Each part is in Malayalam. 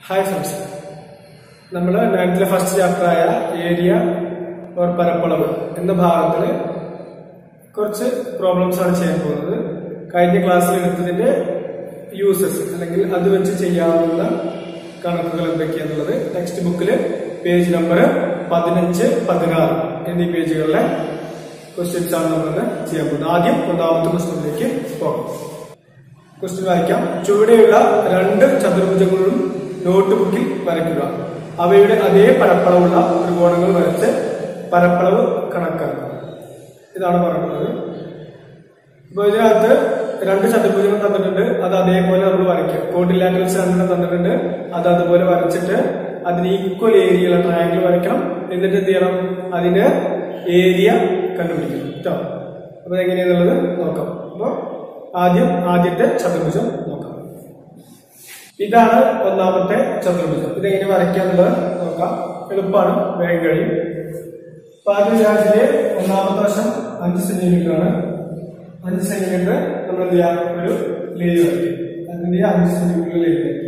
ഹായ് ഫ്രണ്ട്സ് നമ്മൾ നയൻത്തിലെ ഫസ്റ്റ് ചാപ്റ്ററായ ഏരിയ ഓർ പരപ്പളവ് എന്ന ഭാഗത്തിൽ കുറച്ച് പ്രോബ്ലംസ് ആണ് ചെയ്യാൻ പോകുന്നത് കഴിഞ്ഞ ക്ലാസ്സിൽ എടുത്തതിന്റെ യൂസസ് അല്ലെങ്കിൽ അത് വെച്ച് ചെയ്യാവുന്ന കണക്കുകൾ എന്തൊക്കെയാന്നുള്ളത് ടെക്സ്റ്റ് ബുക്കിൽ പേജ് നമ്പർ പതിനഞ്ച് പതിനാറ് എന്നീ പേജുകളിലെ ക്വസ്റ്റ്യൻസ് ആണ് നമ്മൾ ചെയ്യാൻ പോകുന്നത് ആദ്യം ഒന്നാമത്തെ ക്വസ്റ്റ്യനിലേക്ക് പോകാം ക്വസ്റ്റ്യൻ വായിക്കാം ചുവടെയുള്ള രണ്ട് ചതുർഭുജങ്ങളും നോട്ട് ബുക്കിൽ വരയ്ക്കുക അവയുടെ അതേ പരപ്പളവുള്ള ത്രികോണങ്ങൾ വരച്ച് പരപ്പളവ് കണക്കാക്കുക ഇതാണ് പറയുന്നത് അപ്പൊ ഇതിനകത്ത് രണ്ട് ചതുർഭുജങ്ങൾ തന്നിട്ടുണ്ട് അത് അതേപോലെ നമ്മൾ വരയ്ക്കുക കോട്ടിലാറ്റൽസ് രണ്ടെണ്ണം തന്നിട്ടുണ്ട് അത് അതുപോലെ വരച്ചിട്ട് അതിന് ഈക്വൽ ഏരിയയുള്ള ട്രയാങ്കിൾ വരയ്ക്കണം എന്നിട്ട് എന്ത് ചെയ്യണം അതിന്റെ ഏരിയ കണ്ടുപിടിക്കണം കേട്ടോ അപ്പൊ എങ്ങനെയാന്നുള്ളത് നോക്കാം അപ്പൊ ആദ്യം ആദ്യത്തെ ചതുർഭുജം നോക്കാം ഇതാണ് ഒന്നാമത്തെ ചതുർഭുജം ഇതെങ്ങനെ വരയ്ക്കാന്നുള്ളത് നോക്കാം എളുപ്പമാണ് വേഗം കഴിയും അപ്പൊ ആദ്യം രാജ്യത്തെ ഒന്നാമത്തെ വശം അഞ്ച് സെന്റിമീറ്റർ ആണ് അഞ്ച് സെന്റിമീറ്റർ നമ്മൾ എന്ത് ചെയ്യാം ഒരു ലേയ് വരയ്ക്കും അതിന്റെ അഞ്ച് സെന്റിമീറ്റർ ലേയ് വരയ്ക്കും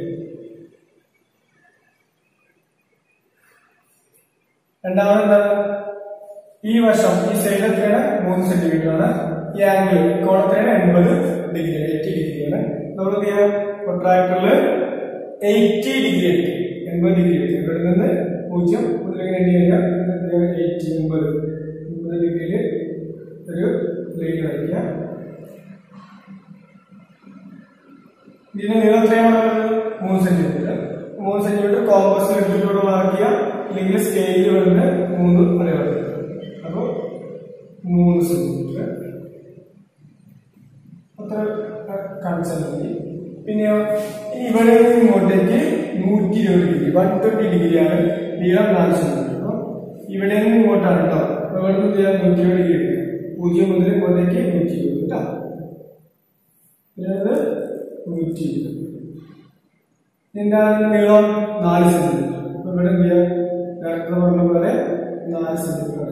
രണ്ടാമത് എന്താണ് ഈ വശം ഈ സൈഡ് എത്രയാണ് മൂന്ന് സെന്റിമീറ്റർ ആണ് ഈ ആംഗിൾ കോണത്തിന് എൺപത് ഡിഗ്രി എയ്റ്റി ഡിഗ്രിയാണ് നമ്മൾ എന്ത് ചെയ്യാം പ്രൊട്രാക്ടറിൽ എയ്റ്റി ഡിഗ്രി എടുക്കും എൺപത് ഡിഗ്രി എടുക്കും ഇവിടെ നിന്ന് പൂജ്യം മുതൽ എങ്ങനെ കഴിഞ്ഞാൽ എയ്റ്റി എൺപത് എൺപത് ഡിഗ്രിയിൽ ഒരു ലൈൻ വരയ്ക്കുക ഇതിന്റെ നീളം എത്രയാണ് മൂന്ന് സെന്റിമീറ്റർ മൂന്ന് സെന്റിമീറ്റർ കോമ്പസ് എടുത്തിട്ടൂടെ മാർക്ക് ചെയ്യുക അല്ലെങ്കിൽ സ്കെയിൽ വന്ന് മൂന്ന് അടയാളം അപ്പൊ മൂന്ന് സെന്റിമീറ്റർ അത്ര കാണിച്ചാൽ മതി പിന്നെയോ ഇനി ഇവിടെ നിന്ന് ഇങ്ങോട്ടേക്ക് നൂറ്റി ഇരുപത് ഡിഗ്രി വൺ ട്വന്റി ഡിഗ്രിയാണ് നീളം നാല് സെന്റിമീറ്റർ അപ്പൊ ഇവിടെ നിന്ന് ഇങ്ങോട്ടാണ് കേട്ടോ അപ്പൊ ഇവിടെ നിന്ന് ചെയ്യാൻ നൂറ്റി ഇരുപത് ഡിഗ്രി എടുക്കുക പൂജ്യം മുതൽ ഇങ്ങോട്ടേക്ക് നൂറ്റി ഇരുപത് കേട്ടോ ഇത് നൂറ്റി ഇരുപത് എന്താണ് നീളം നാല് സെന്റിമീറ്റർ അപ്പൊ ഇവിടെ എന്ത് ചെയ്യാം നേരത്തെ പറഞ്ഞ പോലെ നാല് സെന്റിമീറ്റർ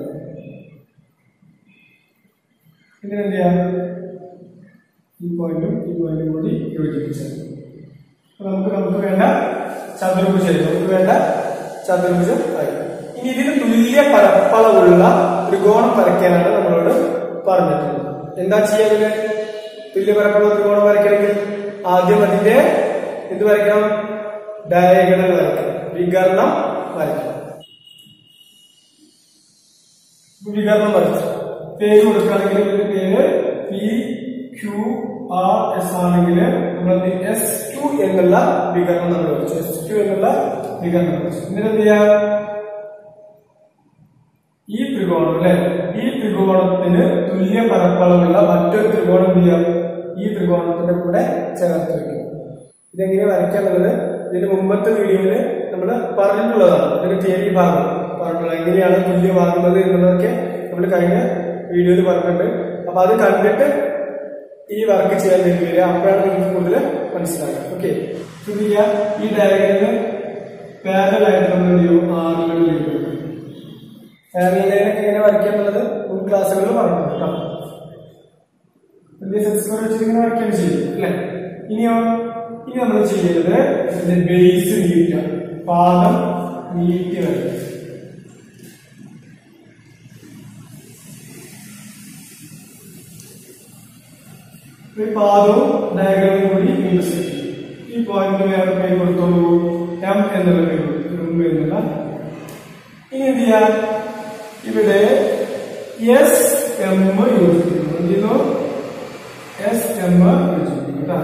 ഇതിന് എന്ത് ചെയ്യാം ഈ പോയിന്റും ഈ പോയിന്റും കൂടി യോജിപ്പിച്ചത് അപ്പൊ നമുക്ക് നമുക്ക് വേണ്ട ചതുർഭുജം നമുക്ക് വേണ്ട ചതുർഭുജം ആയി ഇനി ഇതിന് തുല്യ പരപ്പളവുള്ള ത്രികോണം വരയ്ക്കാനാണ് നമ്മളോട് പറഞ്ഞിട്ടുള്ളത് എന്താ ചെയ്യാതിന് തുല്യ പരപ്പളവ് ത്രികോണം വരയ്ക്കണമെങ്കിൽ ആദ്യം അതിന്റെ എന്ത് വരയ്ക്കണം ഡയഗണൽ വരയ്ക്കണം വികരണം വരയ്ക്കണം വികരണം വരച്ചു പേര് കൊടുക്കുകയാണെങ്കിൽ ഇതിന്റെ പേര് പി ക്യു ആർ എസ് ആണെങ്കിൽ നമ്മൾ എസ് ക്യു എന്നുള്ള വികരണം നമ്മൾ വരച്ചു എസ് ക്യു എന്നുള്ള വികരണം വരച്ചു എന്നിട്ട് എന്ത് ചെയ്യാം ഈ ത്രികോണം അല്ലെ ഈ ത്രികോണത്തിന് തുല്യ പരപ്പളവുള്ള മറ്റൊരു ത്രികോണം എന്ത് ചെയ്യാം ഈ ത്രികോണത്തിന്റെ കൂടെ ചേർത്ത് വെക്കും ഇതെങ്ങനെ വരയ്ക്കാന്നുള്ളത് ഇതിന്റെ മുമ്പത്തെ വീഡിയോയില് നമ്മൾ പറഞ്ഞിട്ടുള്ളതാണ് ഇതിന്റെ തിയറി ഭാഗം പറഞ്ഞിട്ടുള്ളത് എങ്ങനെയാണ് തുല്യമാകുന്നത് എന്നുള്ളതൊക്കെ നമ്മൾ കഴിഞ്ഞ വീഡിയോയിൽ പറഞ്ഞിട്ടുണ്ട് അപ്പൊ അത് കണ്ടിട്ട് ഈ വർക്ക് ചെയ്യാൻ വേണ്ടി വരിക അപ്പോഴാണ് നിങ്ങൾക്ക് കൂടുതൽ മനസ്സിലാക്കുക ഓക്കെ ഈ ഡയഗ്രാമിന് പാരലായിട്ട് നമ്മൾ എന്ത് ചെയ്യും ആറുകളിൽ പാരലൈനൊക്കെ എങ്ങനെ വരയ്ക്കുക എന്നുള്ളത് മുൻ ക്ലാസ്സുകളിൽ പറഞ്ഞിട്ടുണ്ട് കേട്ടോ വലിയ സെൻസർ വെച്ചിട്ട് ഇങ്ങനെ വരയ്ക്കുകയാണ് ചെയ്യും അല്ലെ ഇനിയോ ഇനി നമ്മൾ ചെയ്യേണ്ടത് ഇതിന്റെ ബേസ് നീട്ടുക പാദം നീട്ടി വരയ്ക്കുക ഈ പാദവും ഡയഗ്രാമും കൂടി ഇന്റർസെക്ട് ചെയ്യും ഈ പോയിന്റ് വേറെ പേര് കൊടുത്തോളൂ എം എന്നുള്ള പേര് കൊടുത്തു എന്നുള്ള ഇനി എന്ത് ചെയ്യാം ഇവിടെ എസ് എം യോജിപ്പിക്കുന്നു എന്ത് ചെയ്യുന്നു എസ് എം യോജിപ്പിക്കുന്നു കേട്ടോ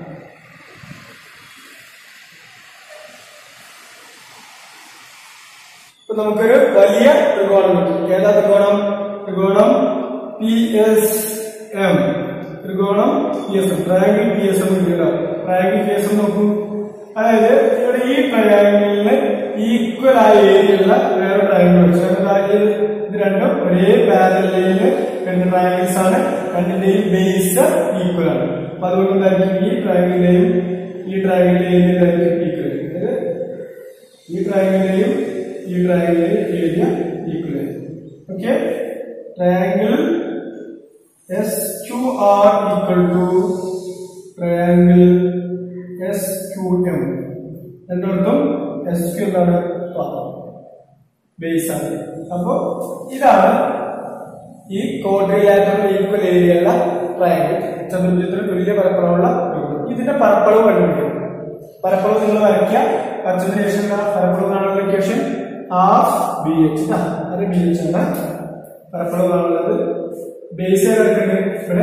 ഇപ്പൊ നമുക്കൊരു വലിയ ത്രികോണം കിട്ടും ഏതാ ത്രികോണം ത്രികോണം പി എസ് എം ത്രികോണം P S M triangle P S M triangle P S M നോക്കൂ അതായത് ഇവിടെ ഈ ട്രയാങ്കിളിന് ഈക്വൽ ആയ ഏരിയയുള്ള വേറെ ട്രയാങ്കിൾ വെച്ചു ഇത് രണ്ടും ഒരേ പാരലയില് രണ്ട് ട്രയാങ്കിൾസ് ആണ് രണ്ടിന്റെയും ബേസ് ഈക്വൽ ആണ് അപ്പൊ അതുകൊണ്ട് എന്തായിരിക്കും ഈ ട്രയാങ്കിളിന്റെയും ഈ ട്രയാങ്കിളിന്റെയും എന്തായിരിക്കും ഈക്വൽ അതായത് ഈ ട്രയാങ്കിളിന്റെയും ഈ ട്രയാങ്കിളിന്റെയും ഏരിയ ഈക്വൽ ആയിരിക്കും okay triangle S Q R equal to triangle S Q M രണ്ടിടത്തും എസ് ക്യൂ എന്താണ് പാദം ബേസ് ആണ് അപ്പോ ഇതാണ് ഈ ക്വാഡ്രിലാറ്ററൽ ഈക്വൽ ഏരിയയുള്ള ട്രയാങ്കിൾ ചതുർഭുജത്തിന് തുല്യ പരപ്പളവുള്ള ത്രികോണം. ഇതിന്റെ പരപ്പളവ് കണ്ടുപിടിക്കും പരപ്പളവ് നിങ്ങൾ വരയ്ക്കുക വരച്ചതിന് ശേഷം എന്താ പരപ്പളവ് കാണാനുള്ള ഇക്വേഷൻ ഹാഫ് ബി എച്ച് അത് ബി എച്ച് ആണ് പരപ്പളവ് കാണുന്നത് ബേസ് കിടക്കുന്നത് ഇവിടെ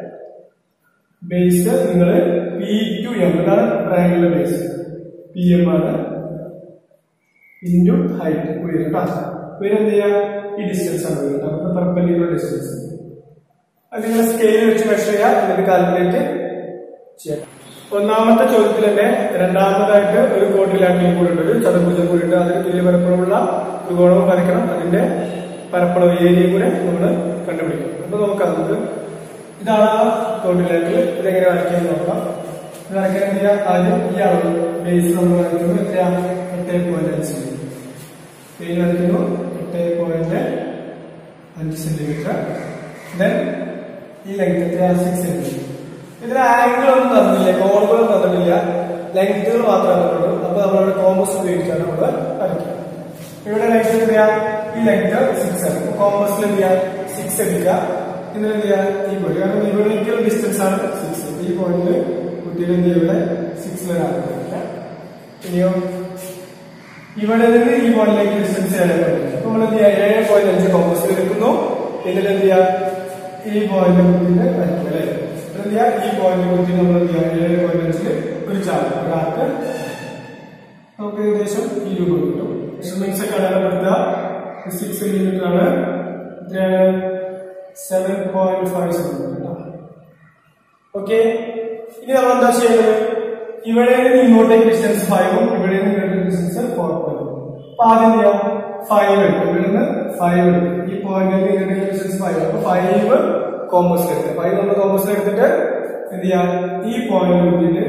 ബേസ് നിങ്ങൾ പി ടു എം ഇതാണ് ട്രയാങ്കിളിന്റെ ബേസ് പി എം ആണ് ഇൻറ്റു ഹൈറ്റ് ഉയരം കേട്ടോ ഉയരം എന്ത് ചെയ്യുക ഈ ഡിസ്റ്റൻസ് ആണ് ഉയരം നമുക്ക് പെർപ്പൻഡിക്കുലർ ഡിസ്റ്റൻസ് അത് നിങ്ങൾ സ്കെയിൽ വെച്ച് മെഷർ ചെയ്യുക എന്നിട്ട് കാൽക്കുലേറ്റ് ചെയ്യാം ഒന്നാമത്തെ ചോദ്യത്തിൽ തന്നെ രണ്ടാമതായിട്ട് ഒരു കോട്ടിലാറ്റിൽ കൂടെ ഉണ്ട് ഒരു ചതുർഭുജം കൂടി ഉണ്ട് അതിന് തുല്യ പരപ്പളവുള്ള ത്രികോണവും വരയ്ക്കണം അതിന്റെ പരപ്പളവ് ഏരിയ കൂടെ നമ്മൾ കണ്ടുപിടിക്കണം അപ്പൊ നോക്കാം നമുക്ക് ഇതാണ് ആ കോട്ടിലാറ്റിൽ ഇതെങ്ങനെ വരയ്ക്കാൻ നോക്കാം ഇത് വരയ്ക്കാൻ എന്ത് ചെയ്യാം ആദ്യം ഈ അളവ് ബേസ് നമ്മൾ വരയ്ക്കുന്നത് എത്രയാണ് എട്ട് പോയിന്റ് അഞ്ച് പേര് വരയ്ക്കുന്നു എട്ട് പോയിന്റ് അഞ്ച് സെന്റിമീറ്റർ ദെൻ ഈ ലെങ്ത് എത്രയാണ് സിക്സ് സെന്റിമീറ്റർ ഇതിന് ആംഗിൾ ഒന്നും തന്നില്ല കോണുകളും തന്നിട്ടില്ല ലെങ്തുകൾ മാത്രമേ തന്നുള്ളൂ അപ്പൊ നമ്മളിവിടെ കോമ്പസ് ഉപയോഗിച്ചാണ് നമ്മൾ വരയ്ക്കുക ഇവിടെ ലെങ്ത് എത്രയാ ഈ ലെങ്ത് സിക്സ് ആണ് കോമ്പസിൽ എന്ത് ചെയ്യാ സിക്സ് എടുക്കുക എന്നിട്ട് എന്ത് ചെയ്യാ ഈ പോയിന്റ് കാരണം ഇവിടേക്കുള്ള ഡിസ്റ്റൻസ് ആണ് സിക്സ് ഈ പോയിന്റ് കുട്ടിയുടെ എന്ത് ചെയ്യും ഇവിടെ സിക്സ് വരെ ഇനിയോ ഇവിടെ നിന്ന് ഈ പോയിന്റിലേക്ക് ഡിസ്റ്റൻസ് ഏഴ് പോയിന്റ് അപ്പൊ നമ്മൾ എന്ത് ചെയ്യാം ഏഴ് പോയിന്റ് അഞ്ച് കോമ്പസിൽ എടുക്കുന്നു എന്നിട്ട് എന്ത് ചെയ്യാ ഈ പോയിന്റ് കുത്തിന്റെ വരയ്ക്കും അല്ലെ എന്ത് ചെയ്യാ ഈ പോയിന്റ് കുത്തി നമ്മൾ എന്ത് ചെയ്യാം ഏഴ് പോയിന്റ് അഞ്ചില് ഒരു ചാർട്ട് ഒരാൾക്ക് നമുക്ക് ഏകദേശം ഈ രൂപം കിട്ടും മെഷർമെന്റ്സ് ഒക്കെ അടയാളപ്പെടുത്തുക സിക്സ് സെന്റിമീറ്റർ ആണ് എത്രയാണ് seven point five centimetre okay ഇനി നമ്മൾ എന്താ ചെയ്യുന്നത് ഇവിടെ നിന്ന് ഇങ്ങോട്ടേക്ക് ഡിസ്റ്റൻസ് ഫൈവും ഇവിടെ നിന്ന് ഇങ്ങോട്ടേക്ക് ഡിസ്റ്റൻസ് ഫോർ പോയിന്റ് അപ്പൊ ആദ്യം ചെയ്യാം ഫൈവ് എടുക്കും ഇവിടെ നിന്ന് ഫൈവ് എടുക്കും ഈ പോയിന്റിൽ നിന്ന് ഇങ്ങോട്ടേക്ക് ഡിസ്റ്റൻസ് ഫൈവ് അപ്പൊ ഫൈവ് കോമ്പസിൽ എടുക്കുക ഫൈവ് നമ്മൾ കോമ്പസിൽ എടുത്തിട്ട് എന്ത് ചെയ്യാം ഈ പോയിന്റ് നോക്കിയിട്ട്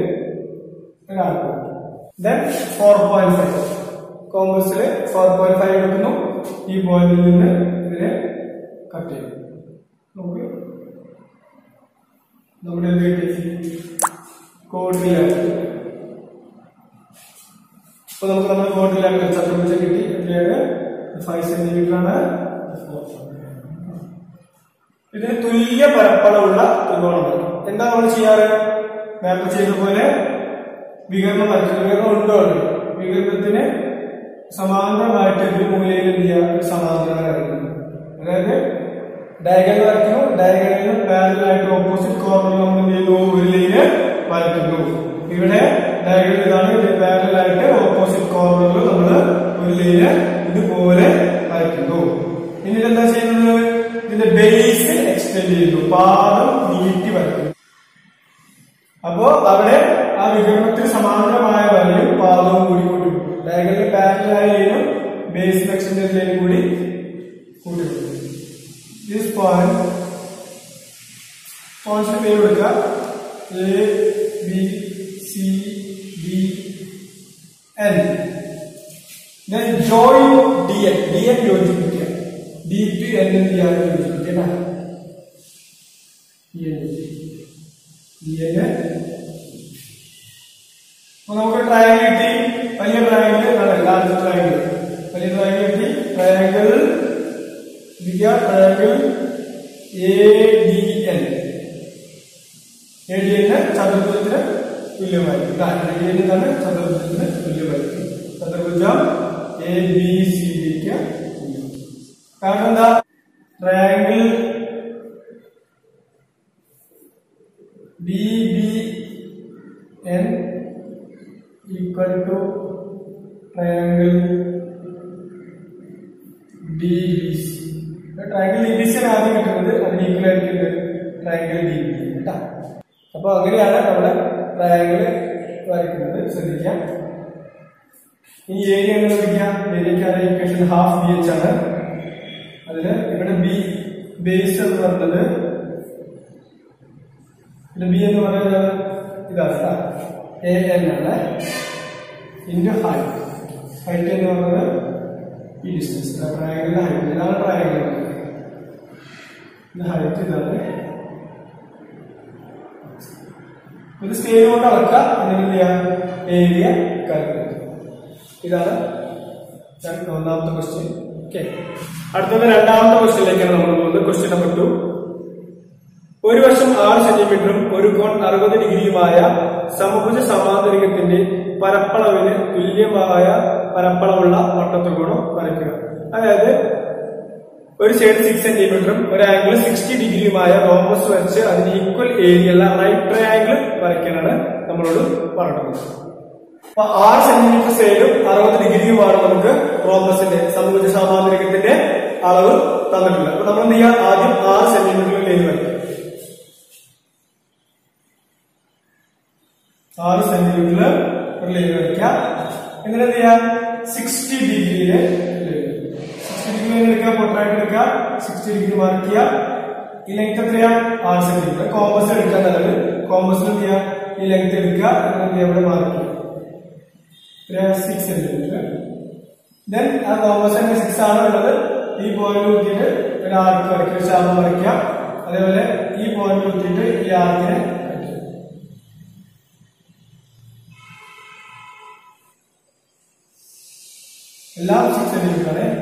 ദെൻ ഫോർ പോയിന്റ് ഫൈവ് കോമ്പസിൽ ഫോർ പോയിന്റ് ഫൈവ് എടുക്കുന്നു ഈ പോയിന്റിൽ നിന്ന് ഇതിനെ കട്ട് ചെയ്യും നമുക്ക് നമ്മുടെ എന്ത് കിട്ടി കോഡിലാക്കി അപ്പൊ നമുക്ക് നമ്മുടെ കോഡിലാക്കി ചതുർഭുജം കിട്ടി എത്രയാണ് ഫൈവ് സെന്റിമീറ്റർ ആണ് ഇതിന് തുല്യ പരപ്പളവുള്ള ത്രികോണമാണ് എന്താ നമ്മൾ ചെയ്യാറ് നേരത്തെ ചെയ്ത പോലെ വികരണം വരയ്ക്കുന്നത് വികരണം ഉണ്ടോ ഉണ്ട് വികരണത്തിന് സമാന്തരമായിട്ട് ഒരു മൂലയിൽ എന്ത് ചെയ്യുക ഒരു സമാന്തരം വരയ്ക്കുന്നത് അതായത് ഡയഗണൽ വരയ്ക്കുന്നു ഡയഗണലിന് പാരലായിട്ട് ഓപ്പോസിറ്റ് കോർണറിൽ നമ്മൾ എന്ത് ചെയ്യുന്നു ഒരു ലൈന് വരയ്ക്കുന്നു ഇവിടെ ഡയഗണൽ ഇതാണ് ഇത് പാരലായിട്ട് ഓപ്പോസിറ്റ് കോർണറിൽ നമ്മൾ ഒരു ലൈന് ഇതുപോലെ വരയ്ക്കുന്നു ഇനി എന്താ ചെയ്യുന്നത് ഇതിന്റെ ബേസ് എക്സ്റ്റെൻഡ് ചെയ്യുന്നു പാദം നീട്ടി വരയ്ക്കുന്നു അപ്പോ അവിടെ ആ വികരണത്തിന് സമാന്തരമായ വരയും പാദവും കൂടി കൂട്ടി ഡയഗണൽ പാരലായ ലൈനും ബേസ് എക്സ്റ്റെൻഡ് ലൈനും കൂടി കൂട്ടി this point പോയിന്റ്സിന് പേര് കൊടുക്കുക A B C D N then join dn dn യോജിപ്പിക്കുക d to n എന്ത് ചെയ്യാൻ യോജിപ്പിക്കുക dn അപ്പൊ നമുക്ക് ട്രയാങ്കിൾ കിട്ടി വലിയ ട്രയാങ്കിൾ ലാർജ് ട്രയാങ്കിൾ വലിയ ട്രയാങ്കിൾ കിട്ടി ട്രയാങ്കിൾ വിദ്യ triangle A D N A D N ചതുർഭുജത്തിന് തുല്യമായിരിക്കും എ ഡി എൻ എന്താണ് ചതുർഭുജത്തിന് തുല്യമായിരിക്കും ചതുർഭുജം എ ബി സി ഡിക്ക് തുല്യം കാരണം എന്താ triangle B B N equal to triangle D B C triangle D B C ആണ് ആദ്യം കിട്ടുന്നത് അതിന് ഈക്വൽ ആയിരിക്കുന്നത് ട്രയാങ്കിൾ ഡി ബി കേട്ടോ അപ്പൊ അങ്ങനെയാണ് നമ്മുടെ ട്രയാങ്കിൾ വരയ്ക്കുന്നത് ശ്രദ്ധിക്കാം ഈ ഏരിയ എന്ന് വിളിക്കാം ഏരിയക്കാരുടെ ഇക്വേഷൻ ഹാഫ് ബി എച്ച് ആണ് അതില് ഇവിടെ ബി ബേസ് എന്ന് പറഞ്ഞത് ഇവിടെ ബി എന്ന് പറയുന്നത് ഇതാണ് എ എൻ ആണ് ഇൻറ്റു ഹൈറ്റ് ഹൈറ്റ് എന്ന് പറയുന്നത് ഈ ഡിസ്റ്റൻസ് ട്രയാങ്കിളിന്റെ ഹൈറ്റ് ഇതാണ് ട്രയാങ്കിൾ ഇത് ഹൈറ്റ് ഇതാണ് ഇത് സ്കെയിൽ കൊണ്ട് അളക്കുക എന്നിട്ട് എന്ത് ചെയ്യാം ഏരിയ കാൽക്കുലേറ്റ് ഇതാണ് രണ്ട് ഒന്നാമത്തെ ക്വസ്റ്റ്യൻ ഓക്കെ അടുത്തത് രണ്ടാമത്തെ ക്വസ്റ്റ്യനിലേക്കാണ് നമ്മൾ പോകുന്നത് ക്വസ്റ്റ്യൻ നമ്പർ ടു ഒരു വശം ആറ് സെന്റിമീറ്ററും ഒരു കോൺ അറുപത് ഡിഗ്രിയുമായ സമഭുജ സമാന്തരികത്തിന്റെ പരപ്പളവിന് തുല്യമായ പരപ്പളവുള്ള വട്ടത്രികോണം വരയ്ക്കുക അതായത് ഒരു സൈഡ് സിക്സ് സെന്റിമീറ്ററും ഒരു ആംഗിൾ സിക്സ്റ്റി ഡിഗ്രിയുമായ റോംബസ് വരച്ച് അതിന് ഈക്വൽ ഏരിയയുള്ള റൈറ്റ് ട്രയാംഗിൾ വരയ്ക്കാനാണ് നമ്മളോട് പറഞ്ഞത് അപ്പൊ ആറ് സെന്റിമീറ്റർ സൈഡും അറുപത് ഡിഗ്രിയുമാണ് നമുക്ക് റോംബസിന്റെ സമഭുജ സമാന്തരികത്തിന്റെ അളവ് തന്നിട്ടുള്ളത് അപ്പൊ നമ്മൾ എന്ത് ചെയ്യാം ആദ്യം ആറ് സെന്റിമീറ്ററിൽ ലൈൻ വരയ്ക്കാം ആറ് സെന്റിമീറ്ററിൽ ഒരു ലൈൻ വരയ്ക്കാം എന്നിട്ട് എന്ത് ചെയ്യാം സിക്സ്റ്റി ഡിഗ്രിയില് സിക്സ്റ്റി ഡിഗ്രി ലൈൻ എടുക്കുക പൊട്ടായിട്ട് എടുക്കുക സിക്സ്റ്റി ഡിഗ്രി മാർക്ക് ചെയ്യുക ഈ ലെങ്ത് എത്രയാ ആറ് സെന്റിമീറ്റർ കോമ്പസ് എടുക്കാൻ നല്ലത് കോമ്പസിൽ എന്ത് ചെയ്യുക ഈ ലെങ്ത് എടുക്കുക എന്നിട്ട് എന്ത് ചെയ്യുക ഇവിടെ മാർക്ക് ചെയ്യുക സിക്സ് സെന്റിമീറ്റർ ദെൻ ആ കോമ്പസിന്റെ സിക്സ് ആണ് ഉള്ളത് ഈ പോയിന്റ് കുത്തിയിട്ട് ഒരു ആർക്ക് വരയ്ക്കുക ശാപം വരയ്ക്കുക അതേപോലെ ഈ പോയിന്റ് കുത്തിയിട്ട് ഈ ആർക്കിനെ വരയ്ക്കുക എല്ലാം സിക്സ് സെന്റിമീറ്റർ ആണ്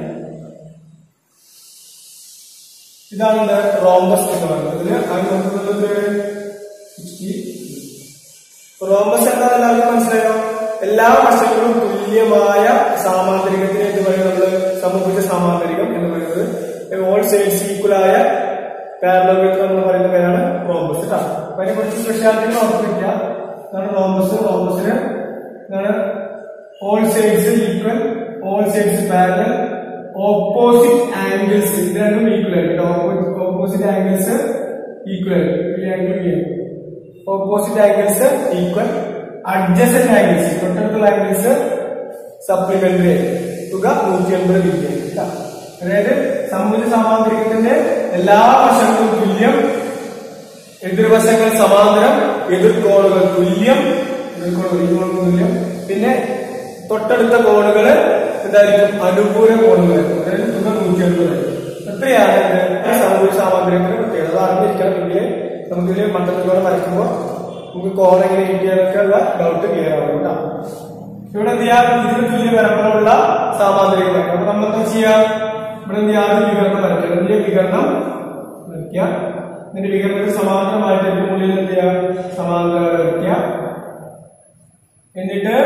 ഇതാണ് റോംബസ് എന്ന് പറയുന്നത് ഇതിന് അത് നോക്കുന്നത് സിക്സ്റ്റി റോംബസ് എന്താ എല്ലാവർക്കും മനസ്സിലായോ എല്ലാ വശങ്ങളും തുല്യമായ സാമാന്തരികത്തിന് എന്ന് പറയുന്നത് സമഭുജ സാമാന്തരികം എന്ന് പറയുന്നത് ഓൾ സൈഡ്സ് ഈക്വൽ ആയ പാരലോഗ്രത്തിൽ നമ്മൾ പറയുന്ന പേരാണ് റോംബസ് കേട്ടോ അപ്പൊ അതിനെ കുറിച്ച് സ്പെഷ്യാലിറ്റി ഓർത്തിരിക്കുക ഇതാണ് റോംബസ് റോംബസിന് ഇതാണ് all sides equal all sides parallel opposite angles ഇത് രണ്ടും ഈക്വൽ ആയിട്ട് ഓപ്പോസിറ്റ് ആംഗിൾസ് ഈക്വൽ ആയിട്ട് ഈ ആംഗിൾ ഈ angle opposite angles equal adjacent angles തൊട്ടടുത്തുള്ള ആംഗിൾസ് സപ്ലിമെന്ററി തുക നൂറ്റി അൻപത് ഡിഗ്രി അതായത് സമുദ്ര സമാന്തരികത്തിന്റെ എല്ലാ വശങ്ങളും തുല്യം എതിർവശങ്ങൾ സമാന്തരം എതിർക്കോണുകൾ തുല്യം എതിർക്കോണുകൾ ഈ കോണുകൾ തുല്യം പിന്നെ തൊട്ടടുത്ത കോണുകള് എന്തായിരിക്കും അനുകൂല കോണുകൾ അതായത് തുക നൂറ്റി അൻപതായിരിക്കും എത്രയാണ് ഇത് സമുദ്ര സാമാന്തരത്തിന്റെ പ്രത്യേകത അത് അറിഞ്ഞിരിക്കണമെങ്കിൽ നമുക്കിതിൽ മട്ടത്തിലൂടെ വരയ്ക്കുമ്പോൾ നമുക്ക് കോൺ എങ്ങനെ കിട്ടിയതൊക്കെ ഉള്ള ഡൗട്ട് ക്ലിയർ ആവും കേട്ടോ ഇവിടെ എന്ത് ചെയ്യാം ഇതിന് തുല്യ പരമ്പരമുള്ള സാമാന്തരികം അപ്പൊ നമ്മൾ എന്താ ചെയ്യാം ഇവിടെ എന്ത് ചെയ്യാം വികരണം വരയ്ക്കാം ഇതിന്റെ വികരണം വരയ്ക്കാം ഇതിന്റെ വികരണത്തിന് സമാന്തരമായിട്ട് ഏറ്റവും മുകളിൽ എന്ത് ചെയ്യാം സമാന്തരം വരയ്ക്കാം എന്നിട്ട്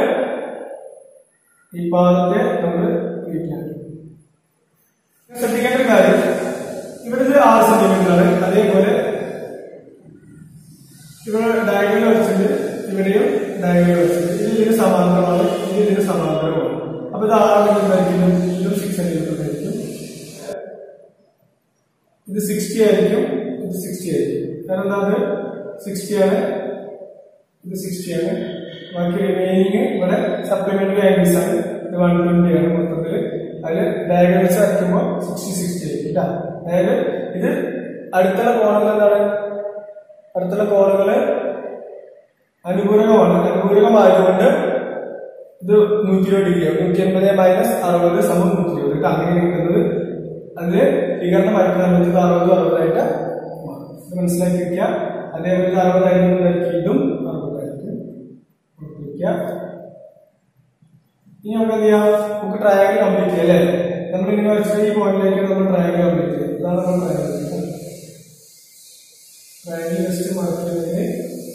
ഈ പാദത്തെ നമ്മൾ വിരിക്കാം ശ്രദ്ധിക്കേണ്ട ഒരു കാര്യം ഇവിടെ ഇത് ആറ് സെന്റിമീറ്റർ ആണ് അതേപോലെ ഇവിടെ ഡയഗണൽ വെച്ചിട്ട് ഇവിടെയും ഡയഗണൽ വെച്ചിട്ട് ഇത് ഇതിന് സമാന്തരമാണ് ഇത് ഇതിന് സമാന്തരമാണ് അപ്പൊ ഇത് ആറ് എന്തായിരിക്കും ഇതും സിക്സ് സെന്റിമീറ്റർ ആയിരിക്കും ഇത് സിക്സ്റ്റി ആയിരിക്കും ഇത് സിക്സ്റ്റി ആയിരിക്കും കാരണം എന്താ അത് സിക്സ്റ്റി ആണ് ഇത് സിക്സ്റ്റി ആണ് ബാക്കി റിമൈനിങ് ഇവിടെ സപ്ലിമെന്ററി ആംഗിൾസ് ആണ് ഇത് വൺ ട്വന്റി ആണ് മൊത്തത്തിൽ അതിൽ ഡയഗണൽസ് വരയ്ക്കുമ്പോൾ സിക്സ്റ്റി സിക്സ്റ്റി ആയിരിക്കും കേട്ടോ അതായത് ഇത് അടുത്തുള്ള കോണുകൾ എന്താണ് അടുത്തുള്ള കോണുകള് അനുകൂലകമാണ് അനുകൂലകമായതുകൊണ്ട് ഇത് നൂറ്റി ഇരുപത് ഡിഗ്രി നൂറ്റി അൻപത് മൈനസ് അറുപത് സമം നൂറ്റി ഇരുപത് കേട്ടോ അങ്ങനെ കിട്ടുന്നത് അതില് വികരണം വരയ്ക്കാൻ പറ്റുന്നത് അറുപത് അറുപതായിട്ട് മാറും. ഇത് മനസ്സിലാക്കി വെക്കുക അതേപോലെ ഇത് അറുപതായിരിക്കും ഇതും അറുപതായിരിക്കും ഓർത്തിരിക്കുക ഇനി നമുക്ക് എന്ത് ചെയ്യാം നമുക്ക് ട്രയാങ്കിൾ കംപ്ലീറ്റ് ചെയ്യാം അല്ലേ നമ്മൾ ഇങ്ങനെ വെച്ചിട്ട് ഈ പോയിന്റിലേക്ക് നമ്മൾ ട്രയാങ്കിൾ കംപ്ലീറ്റ് ചെയ്യും ഇതാണ് നമ്മൾ ട്രയാങ്കിൾ ട്രയാങ്കിൾ ജസ്റ്റ് മാർക്ക് ചെയ്തതിന്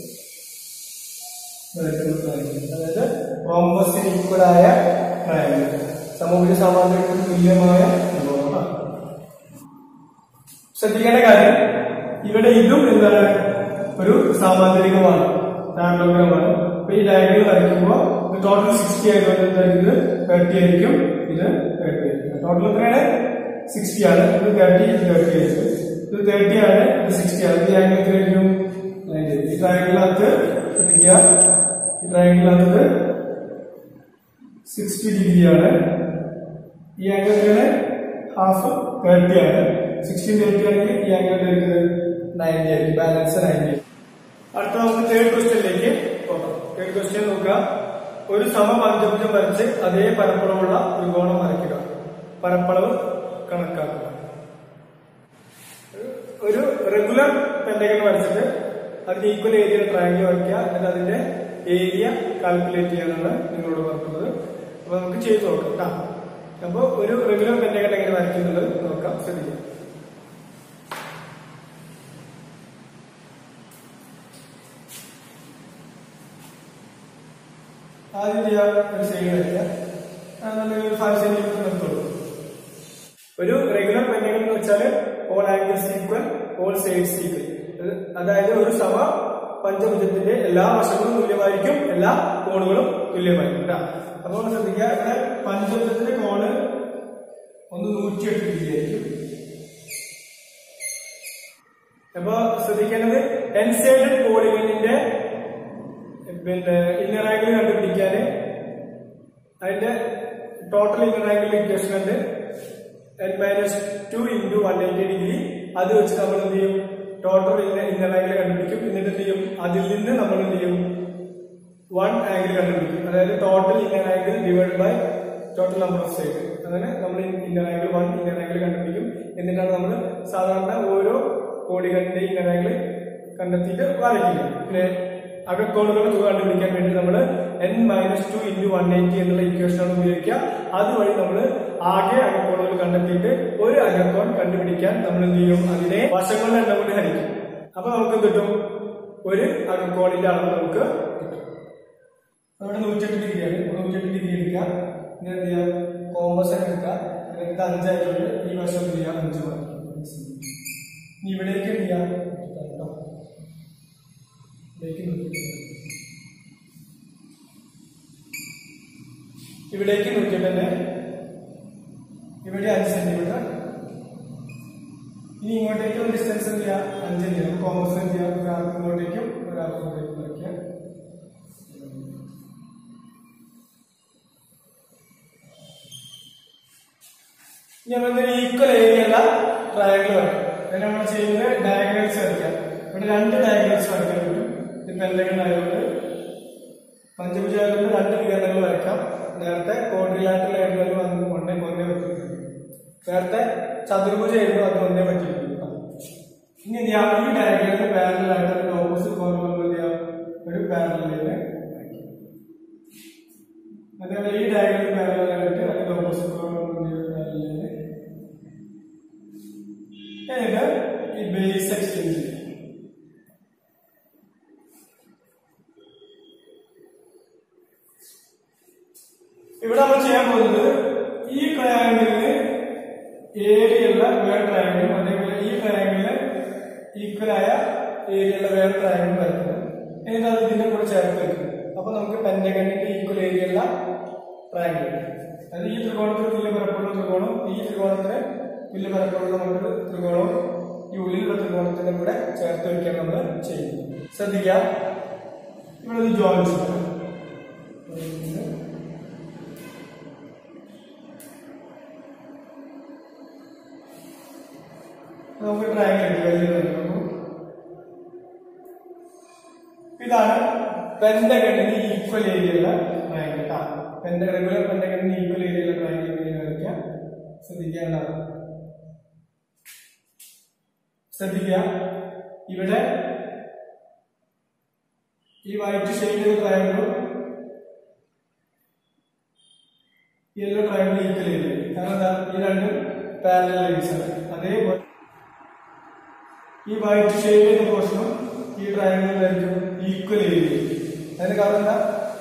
അതായത് റോംബസിന് ഈക്വൽ ആയ ട്രയാങ്കിൾ സമൂഹ സമാന്തരത്തിന് തുല്യമായ ത്രികോണമാണ് ശ്രദ്ധിക്കേണ്ട കാര്യം ഇവിടെ ഇതും എന്താണ് ഒരു സാമാന്തരികമാണ് പാരലോഗ്രമാണ് അപ്പൊ ഈ ഡയഗ്രം വരയ്ക്കുമ്പോൾ ഇത് ടോട്ടൽ സിക്സ്റ്റി ആയതുകൊണ്ട് എന്തായിരിക്കും ഇത് തേർട്ടി ആയിരിക്കും ഇത് തേർട്ടി ആയിരിക്കും ടോട്ടൽ എത്രയാണ് സിക്സ്റ്റി ആണ് ഇത് തേർട്ടി ഇത് തേർട്ടി ആയിരിക്കും ഇത് തേർട്ടി ആണ് ഇത് സിക്സ്റ്റി ആണ് ഈ ആംഗിൾ എത്രയായിരിക്കും 90. ഈ ട്രയാങ്കിളിനകത്ത് ശ്രദ്ധിക്കുക ഈ ട്രയാങ്കിളിനകത്ത് സിക്സ്റ്റി ഡിഗ്രിയാണ് ഈ ആംഗിൾ എത്രയാണ് ഹാഫ് തേർട്ടി ആണ് സിക്സ്റ്റീൻ തേർട്ടി ആണെങ്കിൽ ഈ ആംഗിൾ എടുക്കുന്നത് നയൻറ്റി ആയിരിക്കും ബാലൻസ് നയൻറ്റി അടുത്ത നമുക്ക് തേർഡ് ക്വസ്റ്റ്യനിലേക്ക് പോകാം തേർഡ് ക്വസ്റ്റ്യൻ നോക്കുക ഒരു സമ പഞ്ചഭുജം വരച്ച് അതേ പരപ്പളവുള്ള ത്രികോണം വരയ്ക്കുക പരപ്പളവ് കണക്കാക്കുക ഒരു റെഗുലർ പെന്റഗൺ വരച്ചിട്ട് അതിന് ഈക്വൽ ഏരിയ ട്രയാങ്കിൾ വരയ്ക്കുക എന്നിട്ട് അതിന്റെ ഏരിയ കാൽക്കുലേറ്റ് ചെയ്യാനാണ് നിങ്ങളോട് പറഞ്ഞത് അപ്പൊ നമുക്ക് നമുക്ക് ചെയ്ത് നോക്കാം കേട്ടോ അപ്പൊ ഒരു റെഗുലർ പെന്റഗൺ എങ്ങനെ വരയ്ക്കുന്നുള്ളത് നോക്കാം ശ്രദ്ധിക്കാം ആദ്യം ചെയ്യാൻ ഒരു സൈഡ് വരയ്ക്കാം ഒരു ഫൈവ് സെന്റിമീറ്റർ നിർത്തുള്ളൂ ഒരു റെഗുലർ പെന്റഗൺ എന്ന് വെച്ചാൽ all angles equal all sides equal അതായത് ഒരു സമ പഞ്ചഭുജത്തിന്റെ എല്ലാ വശങ്ങളും തുല്യമായിരിക്കും എല്ലാ കോണുകളും തുല്യമായിരിക്കും കേട്ടോ അപ്പോൾ ശ്രദ്ധിക്കുക ഇവിടെ പഞ്ചഭുജത്തിന്റെ കോണ് ഒന്ന് നൂറ്റിയെട്ട് ഡിഗ്രി ആയിരിക്കും അപ്പൊ ശ്രദ്ധിക്കേണ്ടത് എൻ സൈഡഡ് പോളിഗണിന്റെ പിന്നെ ഇന്നർ ആംഗിൾ കണ്ടുപിടിക്കാൻ അതിന്റെ ടോട്ടൽ ഇന്നർ ആംഗിൾ ഇക്വേഷൻ ഉണ്ട് N minus two into one eighty degree അത് വെച്ച് നമ്മൾ എന്ത് ചെയ്യും ടോട്ടൽ ഇന്നർ ആംഗിൾ കണ്ടുപിടിക്കും എന്നിട്ട് എന്ത് ചെയ്യും അതിൽ നിന്ന് നമ്മൾ എന്ത് ചെയ്യും വൺ ആംഗിൾ കണ്ടുപിടിക്കും അതായത് total inner angle divide by total number of side അങ്ങനെ നമ്മൾ inner angle one inner angle കണ്ടുപിടിക്കും എന്നിട്ടാണ് നമ്മൾ സാധാരണ ഓരോ കോടികളുടെ ഇന്നർ ആംഗിൾ കണ്ടെത്തിയിട്ട് വരയ്ക്കുക പിന്നെ അകക്കോണുകൾ തുക കണ്ടുപിടിക്കാൻ വേണ്ടി നമ്മൾ N minus two into one eighty എന്നുള്ള ഇക്വേഷനാണ് ഉപയോഗിക്കുക അതുവഴി നമ്മൾ ആകെ അകക്കോണുകൾ കണ്ടെത്തിയിട്ട് ഒരു അകക്കോൺ കണ്ടുപിടിക്കാൻ നമ്മൾ എന്ത് ചെയ്യും അതിനെ വശങ്ങളുടെ എണ്ണം കൊണ്ട് ഹരിക്കും അപ്പൊ നമുക്ക് എന്ത് കിട്ടും ഒരു അകക്കോണിന്റെ അളവ് നമുക്ക് കിട്ടും അവിടെ നൂറ്റെട്ട് ഡിഗ്രിയാണ് നൂറ്റെട്ട് ഡിഗ്രി എടുക്കുക ഇങ്ങനെ എന്ത് ചെയ്യാം കോമ്പസ് എടുക്കുക എന്നിട്ട് അഞ്ചായിട്ടുണ്ട് ഈ വശം എന്ത് ചെയ്യാം അഞ്ച് മതി ഇനി ഇവിടേക്ക് എന്ത് ചെയ്യാം കേട്ടോ ഇവിടേക്ക് നൂറ്റി ഇവിടേക്ക് നൂറ്റിയെട്ട് ഇവിടെ അഞ്ച് സെന്റിമീറ്റർ ഇനി ഇങ്ങോട്ടേക്ക് ഒരു ഡിസ്റ്റൻസ് എന്ത് ചെയ്യാം അഞ്ച് എന്ത് ചെയ്യാം കോമേഴ്സ് എന്ത് ചെയ്യാം ഒരാൾക്ക് ഇങ്ങോട്ടേക്കും ഒരാൾക്ക് ഇങ്ങോട്ടേക്കും വരയ്ക്കാം ഇനി നമ്മൾ ഈക്വൽ ഏരിയയുള്ള ട്രയാങ്കിൾ വരയ്ക്കാം അതിന് നമ്മൾ ചെയ്യുന്നത് ഡയഗ്രംസ് വരയ്ക്കാം ഇവിടെ രണ്ട് ഡയഗ്രംസ് വരയ്ക്കാൻ പറ്റും ഇത് പെന്തകൾ ആയതുകൊണ്ട് പഞ്ചഭുജായതുകൊണ്ട് രണ്ട് വികരണങ്ങൾ വരയ്ക്കാം നേരത്തെ കോൺട്രിലാറ്ററൽ ആയിരുന്നു അത് ഒന്നേ ഒന്നേ പറ്റിയിട്ടുണ്ട് നേരത്തെ ചതുർഭുജ ആയിരുന്നു അത് ഒന്നേ പറ്റിയിട്ടുണ്ട് ഇനി എന്ത് ചെയ്യാം ഈ ഡയഗ്രമിന് പാരലൽ ആയിട്ട് അതിന്റെ ഓപ്പോസിറ്റ് കോർണർ എന്ത് ചെയ്യാം ഒരു പാരലൽ ലൈന് അതേപോലെ ഈ ഡയഗ്രമിന് പാരലൽ ആയിട്ട് അതിന്റെ ഓപ്പോസിറ്റ് കോർണർ എന്ത് ചെയ്യാം പാരലൽ ലൈന് എന്നിട്ട് ഈ ബേസ് എക്സ്റ്റെൻഡ് ചെയ്യും ഇവിടെ നമ്മൾ ചെയ്യാൻ പോകുന്നത് ഈ ട്രയാങ്കിളിന് ഏരിയയുള്ള വേറെ ട്രയാങ്കിളും അതേപോലെ ഈ ട്രയാങ്കിളിന് ഈക്വൽ ആയ ഏരിയയുള്ള വേറെ ട്രയാങ്കിളും വരയ്ക്കുന്നു എന്നിട്ട് അത് ഇതിന്റെ കൂടെ ചേർത്ത് വെക്കും അപ്പൊ നമുക്ക് പെന്റഗണിന്റെ ഈക്വൽ ഏരിയയുള്ള ട്രയാങ്കിൾ അതായത് ഈ ത്രികോണത്തിന് തുല്യ പരപ്പുള്ള ത്രികോണം ഈ ത്രികോണത്തിന് തുല്യ പരപ്പുള്ള നമുക്ക് ത്രികോണവും ഈ ഉള്ളിലുള്ള ത്രികോണത്തിന്റെ കൂടെ ചേർത്ത് വെക്കാൻ നമ്മൾ ചെയ്യുന്നു ശ്രദ്ധിക്കുക ഇവിടെ ഒരു ജോയിൻസ് നമുക്ക് ട്രയാങ്കിൾ വലിയ triangle. ഇതാണ് പെന്തഗണിന് ഈക്വൽ ഏരിയയുള്ള ട്രയാങ്കിൾ കേട്ടോ പെന്ത റെഗുലർ പെന്തഗണിന് ഈക്വൽ ഏരിയയുള്ള ട്രയാങ്കിൾ എങ്ങനെ വരയ്ക്കാം ശ്രദ്ധിക്കേണ്ടതാണ് ശ്രദ്ധിക്കുക ഇവിടെ ഈ വൈറ്റ് ഷെയ്ഡ് ട്രയാങ്കിളും യെല്ലോ ട്രയാങ്കിൾ ഈക്വൽ ഏരിയ കാരണം എന്താ ഈ രണ്ട് പാരലൽ ലൈൻസ് ആണ് അതേപോലെ ഈ വൈറ്റ് ഷെയ്ഡ് ചെയ്ത പോർഷനും ഈ ട്രയാങ്കിളിലായിരിക്കും ഈക്വൽ ഏരിയ അതിന് കാരണം എന്താ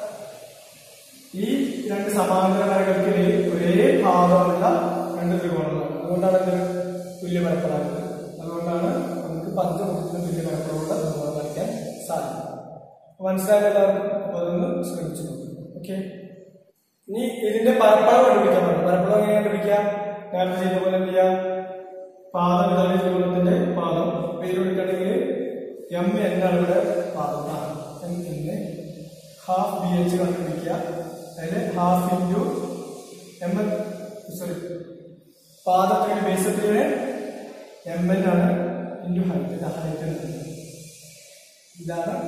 ഈ രണ്ട് സമാന്തര വരകൾക്കിടയിൽ ഒരേ ഭാഗമുള്ള രണ്ട് ത്രികോണങ്ങളാണ് അതുകൊണ്ടാണ് ഇത് തുല്യ പരപ്പളാകുന്നത് അതുകൊണ്ടാണ് നമുക്ക് പഞ്ചമുഖത്തിന് തുല്യ പരപ്പളമുള്ള ത്രികോണം വരയ്ക്കാൻ സാധിക്കും മനസ്സിലായത് എല്ലാവർക്കും അപ്പൊ അതൊന്ന് ശ്രമിച്ചു നോക്കും ഓക്കെ ഇനി ഇതിന്റെ പരപ്പളവ് കണ്ടുപിടിക്കാൻ പറ്റും പരപ്പളവ് എങ്ങനെ കണ്ടുപിടിക്കാം നേരത്തെ ചെയ്ത പോലെ എന്ത് ചെയ്യാം പാദം ഇതാണ് ത്രികോണത്തിന്റെ പാദം പേര് കൊടുക്കുകയാണെങ്കിൽ എം എന്നാണ് ഇവിടെ പാദം ആ, എം എന്ന് ഹാഫ് ബി എച്ച് കണ്ടുപിടിക്കുക അതിൽ half into M N sorry പാദത്തിന്റെ ബേസത്തിന് എം എൻ ആണ് ഇൻറ്റു ഹൈറ്റ് ഹൈറ്റ് ഇതാണ്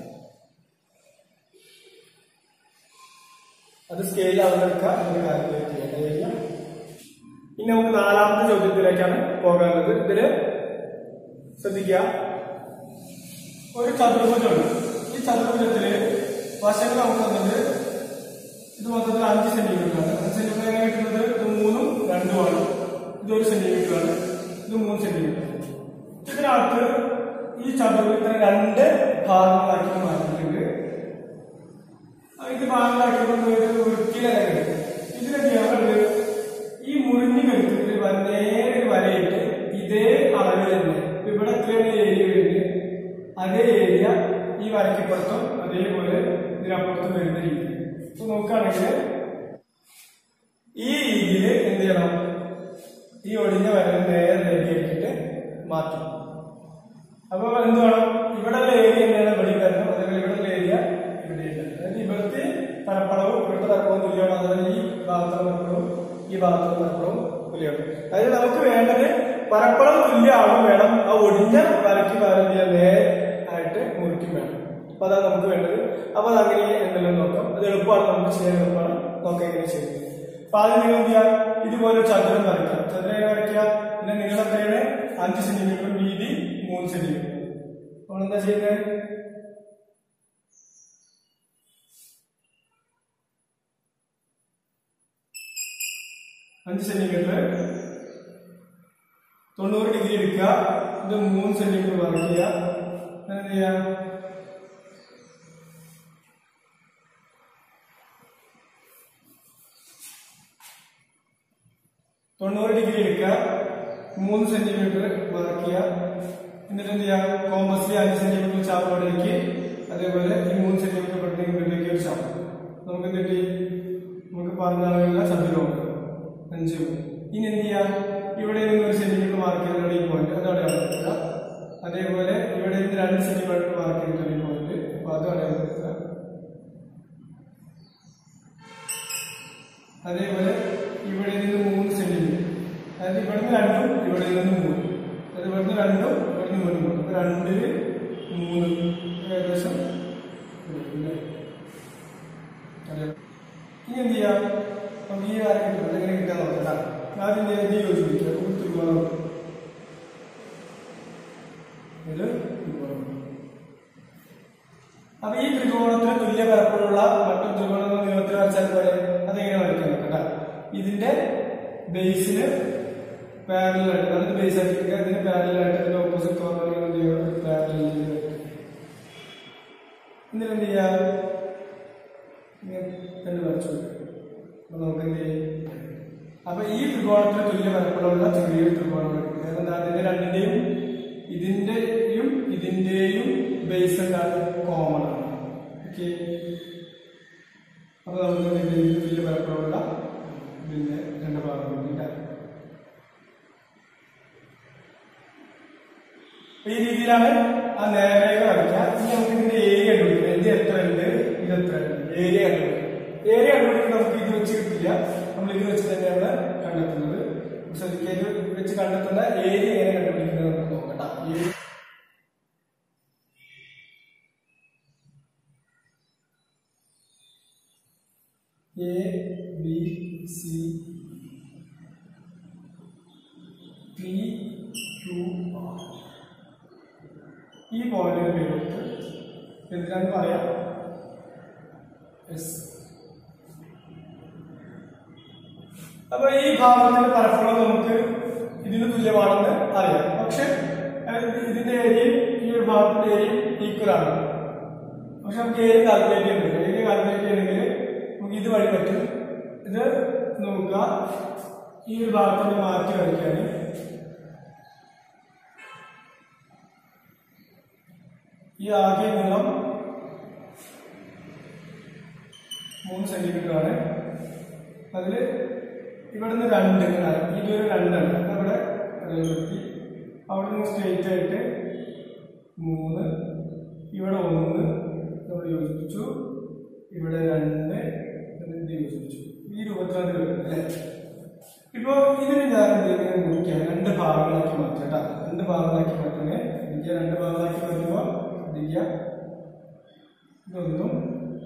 അത് സ്കെയിൽ അളന്നെടുക്കുക എന്നൊരു കാൽക്കുലേറ്റ് ചെയ്യാം ഏരിയ ഇനി നമുക്ക് നാലാമത്തെ ചോദ്യത്തിലേക്കാണ് പോകാനുള്ളത് ഇതില് ശ്രദ്ധിക്കുക ഒരു ചതുർഭുജമുണ്ട് ഈ ചതുർഭുജത്തില് വശങ്ങൾ നമുക്ക് തന്നത് ഇത് മൊത്തത്തിൽ അഞ്ച് സെന്റിമീറ്റർ ആണ് അഞ്ച് സെന്റിമീറ്റർ എങ്ങനെ കിട്ടുന്നത് ഇത് മൂന്നും രണ്ടുമാണ് ഇത് ഒരു സെന്റിമീറ്റർ ആണ് ഇത് മൂന്ന് സെന്റിമീറ്റർ ഇതിനകത്ത് ഈ ചതുരത്തിന് രണ്ട് ഭാഗങ്ങളാക്കി മാറ്റിയിട്ടുണ്ട് അപ്പൊ ഇത് ഭാഗങ്ങളാക്കിയപ്പോൾ ഒരു വൃത്തിയിലല്ല ഇതിലെന്ത് ചെയ്യാറുണ്ട് ഈ മുറിഞ്ഞു കെടുത്തിട്ട് നേരെ ഒരു വരയിട്ട് ഇതേ അളവിൽ തന്നെ ഇവിടെ എത്രയാണ് ഏരിയ വരുന്നത് അതേ ഏരിയ ഈ വരയ്ക്കപ്പുറത്തും അതേപോലെ ഇതിനപ്പുറത്തും വരുന്ന രീതി ഇപ്പൊ നോക്കുകയാണെങ്കിൽ ഈ രീതിയിൽ എന്ത് ചെയ്യണം ഈ ഒടിഞ്ഞ വര നേരെ റെഡിയാക്കിയിട്ട് മാറ്റും അപ്പൊ എന്ത് വേണം ഇവിടെ ഏരിയ തന്നെയാണ് ഇവിടെ വരണം അതേപോലെ ഇവിടെ ഏരിയ ഇവിടെ അതായത് ഇവിടുത്തെ പരപ്പളവും ഇവിടുത്തെ പരപ്പളവും തുല്യമാണ് അതുപോലെ ഈ ഭാഗത്തുള്ള പരപ്പളവും ഈ ഭാഗത്തുള്ള പരപ്പളവും തുല്യമാണ് അതായത് നമുക്ക് വേണ്ടത് പരപ്പളം തുല്യമാവും വേണം ആ ഒടിഞ്ഞ വരയ്ക്ക് പകരം ചെയ്യാൻ നേരെ ആയിട്ട് മുറിക്കും വേണം അപ്പൊ അതാണ് നമുക്ക് വേണ്ടത് അപ്പൊ അത് അങ്ങനെ എന്തെങ്കിലും നോക്കാം അത് എളുപ്പമാണ് നമുക്ക് ചെയ്യാൻ എളുപ്പമാണ് നോക്കാം എങ്ങനെ ചെയ്യുന്നത് അപ്പൊ ആദ്യം നിങ്ങൾ എന്ത് ചെയ്യാം ഇതുപോലെ ഒരു ചതുരം വരയ്ക്കാം ചതുരം എങ്ങനെ വരയ്ക്കുക ഇതിന്റെ നീളം എത്രയാണ് അഞ്ച് സെന്റിമീറ്റർ വീതി മൂന്ന് സെന്റിമീറ്റർ അപ്പോൾ എന്താ ചെയ്യുന്നത് അഞ്ച് സെന്റിമീറ്റർ തൊണ്ണൂറ് ഡിഗ്രി എടുക്കുക ഇത് മൂന്ന് സെന്റിമീറ്റർ വരയ്ക്കുക അങ്ങനെ എന്ത് ചെയ്യാം തൊണ്ണൂറ് ഡിഗ്രി എടുക്കുക മൂന്ന് സെന്റിമീറ്റർ വറക്കുക എന്നിട്ട് എന്ത് ചെയ്യാം കോമ്പസിൽ അഞ്ച് സെന്റിമീറ്റർ ചാപ്പ് അവിടേക്ക് അതേപോലെ ഈ മൂന്ന് സെന്റിമീറ്റർ പെട്ടെന്ന് ഇവിടേക്ക് ഒരു ചാപ്പ് നമുക്ക് എന്ത് കിട്ടി നമുക്ക് പറഞ്ഞ അളവിലുള്ള ചതുരമുണ്ട് അഞ്ച് ഇനി എന്ത് ചെയ്യാം ഇവിടെ നിന്ന് ഒരു സെന്റിമീറ്റർ മാർക്ക് ചെയ്തിട്ട് ഈ പോയിന്റ് അത് അവിടെ എടുക്കുക അതേപോലെ ഇവിടെ നിന്ന് രണ്ട് സെന്റിമീറ്റർ മാർക്ക് ചെയ്തിട്ട് ഈ പോയിന്റ് അപ്പൊ അത് അവിടെ എടുക്കുക അതേപോലെ ഇവിടെ നിന്ന് മൂന്ന് സെന്റിമീറ്റർ അതായത് ഇവിടുന്ന് രണ്ടും ഇവിടെ നിന്ന് മൂന്ന് അതായത് ഇവിടുന്ന് രണ്ടും ഇവിടുന്ന് മൂന്ന് മൂന്ന് അപ്പൊ രണ്ടില് മൂന്ന് ഏകദേശം ഇല്ലേ? അതെ. ഇനി എന്ത് ചെയ്യാം നമുക്ക് ഈ കാര്യം കിട്ടുന്നത് എങ്ങനെ കിട്ടാൻ നോക്കാം ആദ്യം ഞാൻ ഇത് യോജിപ്പിക്കുക ഒരു ത്രികോണം ഇത് ത്രികോണം അപ്പൊ ഈ ത്രികോണത്തിന് തുല്യ പരപ്പുള്ള മറ്റൊരു ത്രികോണങ്ങൾ നീളത്തിൽ വരച്ചാൽ പോലെ അതെങ്ങനെ വരയ്ക്കാൻ നോക്കട്ടെ ഇതിന്റെ ബേസിന് പാരലായിട്ട് അതായത് ബേസ് ആയിട്ട് അതിന് പാരലായിട്ട് അതിന്റെ ഓപ്പോസിറ്റ് കോർണർ എന്ത് ചെയ്യണം പാരലൽ എന്നിട്ട് എന്ത് ചെയ്യാ ഇങ്ങനെ രണ്ട് വരച്ചു അപ്പൊ നമുക്ക് എന്ത് ചെയ്യും അപ്പൊ ഈ ത്രികോണത്തിന് തുല്യ പരപ്പുള്ള ചെറിയൊരു ത്രികോണം വരയ്ക്കും. അതായത് അതിന്റെ രണ്ടിന്റെയും ഇതിന്റെയും ഇതിന്റെയും ബേസ് എന്താണ് കോമൺ ആണ് ഓക്കെ അപ്പൊ നമുക്ക് എന്ത് ചെയ്യും? തുല്യ പരപ്പുള്ള ഇതിന്റെ രണ്ട് ഭാഗം ഉണ്ടാകും ഈ രീതിയിലാണ് ആ നേരരേഖ വരയ്ക്കുക ഇനി നമുക്ക് ഇതിന്റെ ഏരിയ കണ്ടുപിടിക്കാം ഇത് എത്ര ഉണ്ട് ഇത് എത്ര ഉണ്ട് ഏരിയ കണ്ടുപിടിക്കാം ഏരിയ കണ്ടുപിടിക്കാൻ നമുക്ക് ഇത് വെച്ച് കിട്ടില്ല നമ്മൾ ഇത് വെച്ച് തന്നെയാണ് കണ്ടെത്തുന്നത് ശ്രദ്ധിക്കുക ഇത് വെച്ച് കണ്ടെത്തുന്ന ഏരിയ എങ്ങനെ കണ്ടുപിടിക്കുന്നത് നമുക്ക് നോക്കട്ടെ area A B C P Q R ഈ പോയിന്റിന് പേരിട്ട് എന്തിനാന്ന് പറയാം എസ് അപ്പൊ ഈ ഭാഗത്തിന്റെ പരപ്പളം നമുക്ക് ഇതിന് തുല്യമാണെന്ന് അറിയാം പക്ഷെ അഹ് ഇതിന്റെ ഏരിയയും ഈ ഒരു ഭാഗത്തിന്റെ ഏരിയയും ഈക്വൽ ആണ് പക്ഷെ നമുക്ക് ഏരിയ കാൽക്കുലേറ്റ് ചെയ്യുന്നുണ്ട് ഏരിയ കാൽക്കുലേറ്റ് ചെയ്യണമെങ്കിൽ നമുക്ക് ഇത് വഴി പറ്റും ഇത് നോക്കുക ഈ ഒരു ഭാഗത്തിന്റെ മാറ്റി വരയ്ക്കാൻ ഈ ആകെ നീളം മൂന്ന് സെന്റിമീറ്റർ ആണ് അതിൽ ഇവിടുന്ന് രണ്ട് ഇങ്ങനെ ഇതൊരു രണ്ടാണ് അവിടെ നിർത്തി അവിടെ നിന്ന് സ്ട്രെയിറ്റ് ആയിട്ട് മൂന്ന് ഇവിടെ ഒന്ന് നമ്മൾ യോജിപ്പിച്ചു ഇവിടെ രണ്ട് എന്നിട്ട് യോജിപ്പിച്ചു ഈ രൂപത്തിലാണ് ഇത് വരുന്നത് അല്ലേ ഇപ്പോ ഇതിന് ഞാൻ എന്തെങ്കിലും മുറിക്കാം രണ്ട് ഭാഗങ്ങളാക്കി മാറ്റാം കേട്ടോ രണ്ട് ഭാഗങ്ങളാക്കി മാറ്റുന്നത് എനിക്ക് രണ്ട് ഭാഗങ്ങളാക്കി മാറ്റുമ്പോൾ ശ്രദ്ധിക്കുക ഇതൊന്നും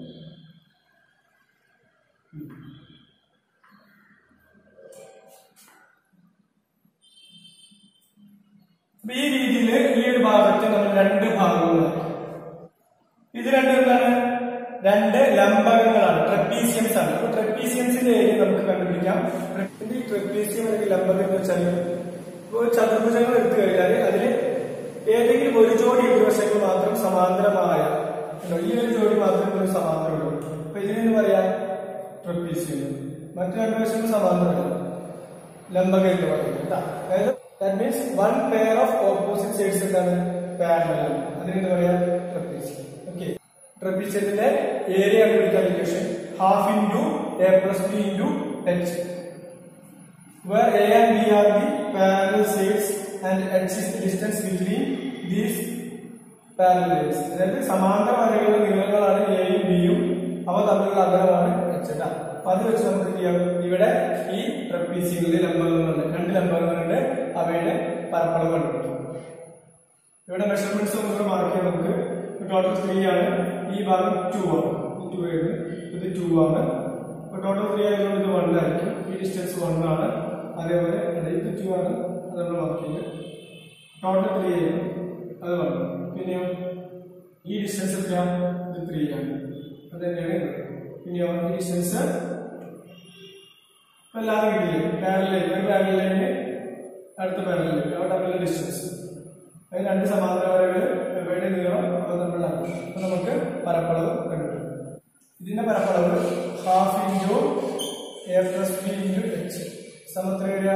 അപ്പൊ ഈ രീതിയിൽ ഈ ഒരു ഭാഗത്ത് നമ്മൾ രണ്ട് ഭാഗങ്ങളാക്കി ഇത് രണ്ടും എന്താണ് രണ്ട് ലംബകങ്ങളാണ് ട്രപ്പീസിയംസ് ആണ് അപ്പൊ ട്രപ്പീസിയംസിന്റെ ഏരിയ നമുക്ക് കണ്ടുപിടിക്കാം ഇത് ഈ ട്രപ്പീസിയം അല്ലെങ്കിൽ ലംബകം എന്ന് വെച്ചാൽ ഇപ്പോൾ ചതുർഭുജങ്ങൾ എടുത്തു കഴിഞ്ഞാൽ അതിൽ ഏതെങ്കിലും ഒരു ജോഡി ഇരുവശങ്ങൾ മാത്രം സമാന്തരമായ ഉണ്ടോ? ഈ ഒരു ജോഡി മാത്രമേ ഒരു സമാന്തരമുള്ളൂ അപ്പൊ ഇതിനെന്ന് പറയാം ട്രപ്പീസിയം മറ്റു രണ്ട് വശങ്ങൾ സമാന്തരമല്ല ലംബകം എന്ന് പറയുന്നത് കേട്ടോ. അതായത് that means one pair of opposite sides എന്താണ് പാരലൽ അതിനെന്ത് പറയാ ട്രപ്പീസിയം ഓക്കെ ട്രപ്പീസിയത്തിന്റെ ഏരിയ കണ്ടുപിടിക്കാൻ equation half into A plus B into H where A and B are the parallel sides and H is the distance between these parallel lines. അതായത് സമാന്തര വരകളുടെ നീളങ്ങളാണ് എയും ബിയും അവ തമ്മിലുള്ള അകലമാണ് എച്ച് ട്ടാ. അപ്പൊ അത് വെച്ച് നമുക്ക് എന്ത് ചെയ്യാം ഇവിടെ ഈ ട്രപ്പീസിയങ്ങളിലെ ലംബങ്ങളുണ്ട് രണ്ട് ലംബങ്ങളുണ്ട് അവയുടെ പരപ്പളവ് കണ്ടുപിടിക്കും ഇവിടെ മെഷർമെന്റ്സ് നമുക്ക് മാർക്ക് ചെയ്യാം നമുക്ക് ടോട്ടൽ ത്രീ ആണ് ഈ ഭാഗം ടു ആണ് ടു ആണ് ഇത് ടു ആണ് അപ്പൊ ടോട്ടൽ ത്രീ ആയതുകൊണ്ട് ഇത് വൺ ആയിരിക്കും ഈ ഡിസ്റ്റൻസ് വൺ ആണ് അതേപോലെ അതെ, ഇത് ടു ആണ് അത് നമ്മൾ മാർക്ക് ചെയ്യുക ടോട്ടൽ ത്രീ ആയിരിക്കും അത് വൺ പിന്നെയോ ഈ ഡിസ്റ്റൻസ് എത്രയാണ് ഇത് ത്രീ ആണ് അത് തന്നെയാണ് ഇത്. പിന്നെയോ ഈ ഡിസ്റ്റൻസ് ഇപ്പൊ എല്ലാവരും കിട്ടില്ലേ പാരലൈൻ ഒരു പാരലൈന് അടുത്ത പാരലൈൻ അവിടെ തമ്മിലുള്ള ഡിസ്റ്റൻസ് അത് രണ്ട് സമാന്തര വരകൾ ഇവയുടെ നീളം അവ തമ്മിലാണ് അപ്പൊ നമുക്ക് പരപ്പളവ് കണ്ടുപിടിക്കും ഇതിന്റെ പരപ്പളവ് half into A plus B into H സമത്ര വരിക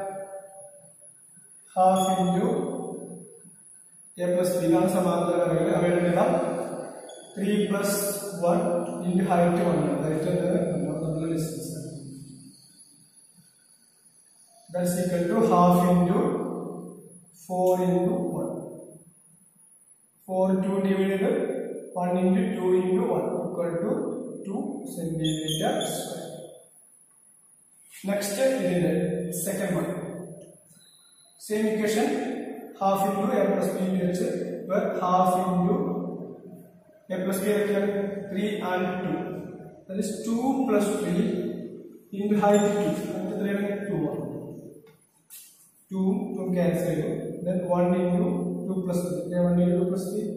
half into A plus B ഇതാണ് സമാന്തര വരകൾ അവയുടെ നീളം three plus one into height one height തമ്മിലുള്ള distance that's equal to half into four into one four two divide one into two into one equal to two centimetre square next ഇതിന്റെ second one same equation half into A plus B into H half into A plus B ഏതൊക്കെയാണ് three and two that is two plus three into height two height എത്രയാണ് ടു ആണ് ടു ടു ക്യാൻസൽ ചെയ്തു then one into two plus three one into two plus three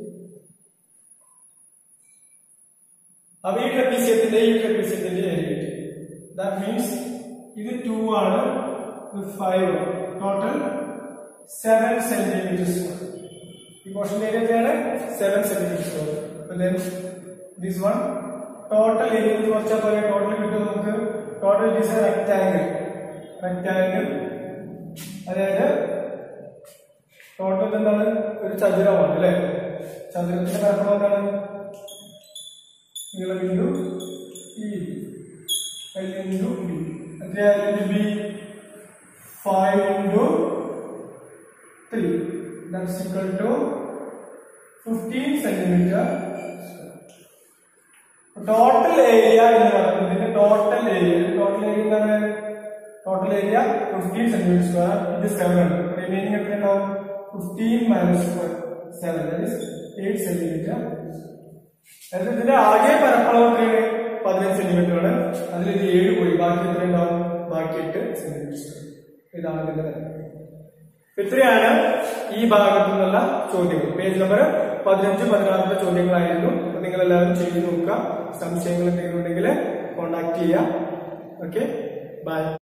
അപ്പൊ ഈ ട്രപ്പീസിയത്തിന്റെ ഈ ട്രപ്പീസിയത്തിന്റെ ഏരിയ കിട്ടി ദാറ്റ് മീൻസ് ഇത് ടു ആണ് ഇത് five total seven centimetre square ഈ പോർഷൻ ഏരിയ എത്രയാണ് seven centimetre square then this one total area കുറച്ചാൽ പോലെ ടോട്ടൽ കിട്ടും നമുക്ക് total it is A rectangle rectangle അതായത് ടോട്ടൽ എന്താണ് ഒരു ചതുരമാണ് അല്ലെ ചതുരത്തിന്റെ പരപ്പളം എന്താണ് നീളം into E L into B എത്രയായാലും B five into three that's equal to fifteen centimetre total area എന്ന് പറയുന്നത് ഇതിന്റെ ടോട്ടൽ ഏരിയ ടോട്ടൽ ഏരിയ എന്താണ് total area fifteen centimetre square ഇത് സെവൻ ആണ് റിമൈനിങ് എത്ര ഉണ്ടാവും fifteen minus seven eight centimetre അതായത് ഇതിന്റെ ആകെ പരപ്പളവ് എത്രയാണ് പതിനഞ്ച് സെന്റിമീറ്റർ ആണ് അതിൽ ഇത് ഏഴ് പോയി ബാക്കി എത്ര ഉണ്ടാവും ബാക്കി എട്ട് സെന്റിമീറ്റർ ഇതാണ് ഇതിന്റെ പരപ്പളവ് ഇത്രയാണ് ഈ ഭാഗത്തു നിന്നുള്ള ചോദ്യങ്ങൾ പേജ് നമ്പർ പതിനഞ്ച് പതിനാറിന്റെ ചോദ്യങ്ങളായിരുന്നു അപ്പൊ നിങ്ങൾ എല്ലാവരും ചെയ്ത് നോക്കുക സംശയങ്ങൾ എന്തെങ്കിലും ഉണ്ടെങ്കിൽ കോണ്ടാക്ട് ചെയ്യാം ഓക്കെ ബൈ